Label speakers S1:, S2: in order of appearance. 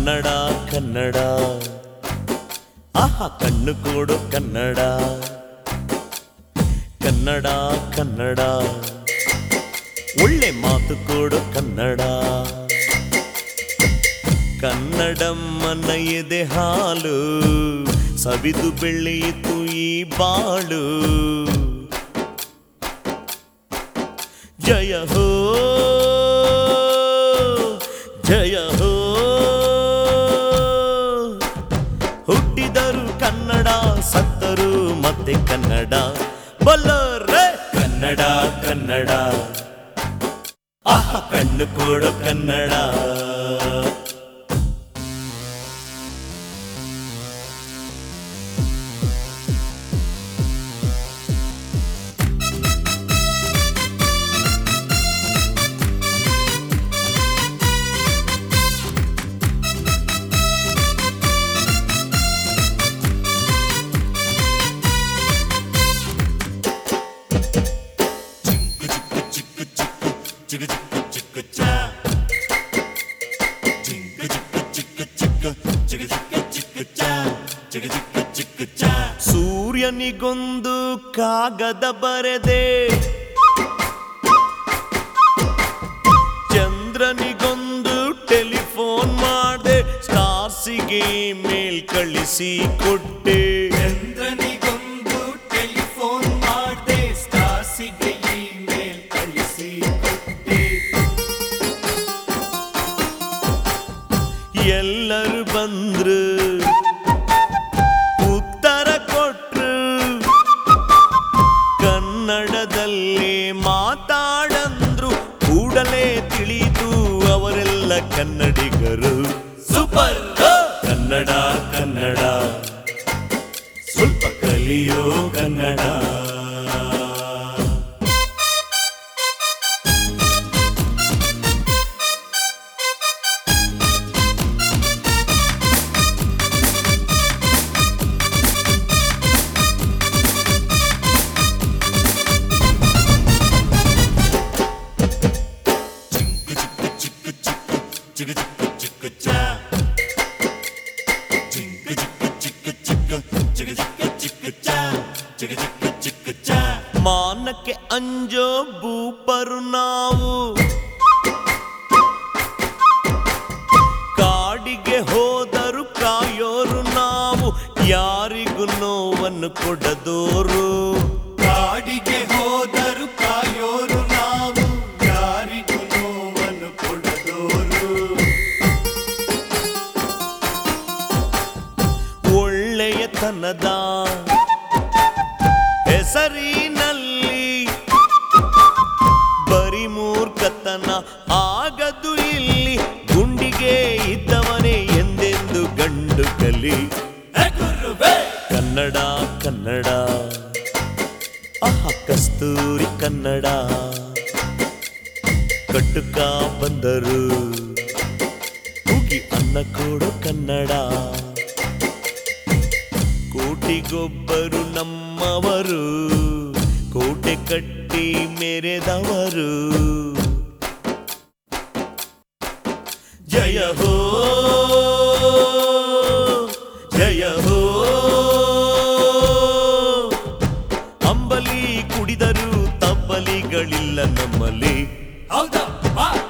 S1: ಕನ್ನಡ ಕನ್ನಡ ಆಹಾ ಕಣ್ಣು ಕೊಡು ಕನ್ನಡ ಕನ್ನಡ ಕನ್ನಡ ಒಳ್ಳೆ ಮಾತು ಕೊಡು ಕನ್ನಡ ಕನ್ನಡಮ್ಮನ ಎದೆ ಹಾಲು ಸವಿದು ಬೆಳೆಯಿತು ಈ ಬಾಳು ಜಯ ಹೋ ಜಯ ಹೋ ಹುಟ್ಟಿದರು ಕನ್ನಡ ಸತ್ತರು ಮತ್ತೆ ಕನ್ನಡ ಬಲ್ಲರೆ ಕನ್ನಡ ಕನ್ನಡ ಆಹ ಕಣ್ಣು ಕೊಡು ಕನ್ನಡ ಸೂರ್ಯನಿಗೊಂದು ಕಾಗದ ಬರೆದೆ ಚಂದ್ರನಿಗೊಂದು ಟೆಲಿಫೋನ್ ಮಾಡಿದೆ ಸ್ಟಾರ್ಸಿಗೆ ಮೇಲ್ ಕಳಿಸಿ ಕೊಟ್ಟೆ
S2: ಚಂದ್ರನಿಗೊಂದು ಟೆಲಿಫೋನ್ ಮಾಡ್ದೆ ಸ್ಟಾರ್ಸಿಗೆ ಇಮೇಲ್ ಕಳಿಸಿ ಕೊಟ್ಟೆ
S1: ಎಲ್ಲರೂ ಬಂದ್ರು ಉತ್ತರ ಕೊಟ್ರು ಕನ್ನಡದಲ್ಲಿ ಮಾತಾಡಂದ್ರು ಕೂಡಲೇ ತಿಳಿದು ಅವರೆಲ್ಲ ಕನ್ನಡಿಗರು ಸೂಪರ್ ಕನ್ನಡ ಕನ್ನಡ ಸ್ವಲ್ಪ ಕಲಿಯೋ ಕನ್ನಡ ಮಾನಕ್ಕೆ ಅಂಜೋ ಭೂಪರು ನಾವು ಕಾಡಿಗೆ ಹೋದರು ಕಾಯೋರು ನಾವು ಯಾರಿಗೂ ನೋವನ್ನು ಕೊಡದೋರು
S2: ಕಾಡಿಗೆ ಹೋದರು ಕಾಯೋರು ನಾವು ಯಾರಿಗೂ ನೋವನ್ನು ಕೊಡದೋರು
S1: ಒಳ್ಳೆಯತನದ ಹೆಸರಿನಲ್ಲಿ ಬರಿ ಮೂರ್ಖತನ ಆಗದು ಇಲ್ಲಿ ಗುಂಡಿಗೆ ಇದ್ದವನೇ ಎಂದೆಂದು ಗಂಡು ಕಲಿ ಕನ್ನಡ ಕನ್ನಡ ಆಹ ಕಸ್ತೂರಿ ಕನ್ನಡ ಕಟ್ಟುಕ ಬಂದರು ಹೋಗಿ ಅನ್ನ ಕೊಡು ಕನ್ನಡ ಕೋಟಿಗೊಬ್ಬರು ನಮ್ಮವರು ಕೋಟೆ ಕಟ್ಟಿ ಮೆರೆದವರು ಜಯ ಹೋ ಜಯ ಹೋ ಅಂಬಲಿ ಕುಡಿದರು ತಬ್ಬಲಿಗಳಿಲ್ಲ ನಮ್ಮಲ್ಲಿ
S2: ಹೌದಾ ಬಾ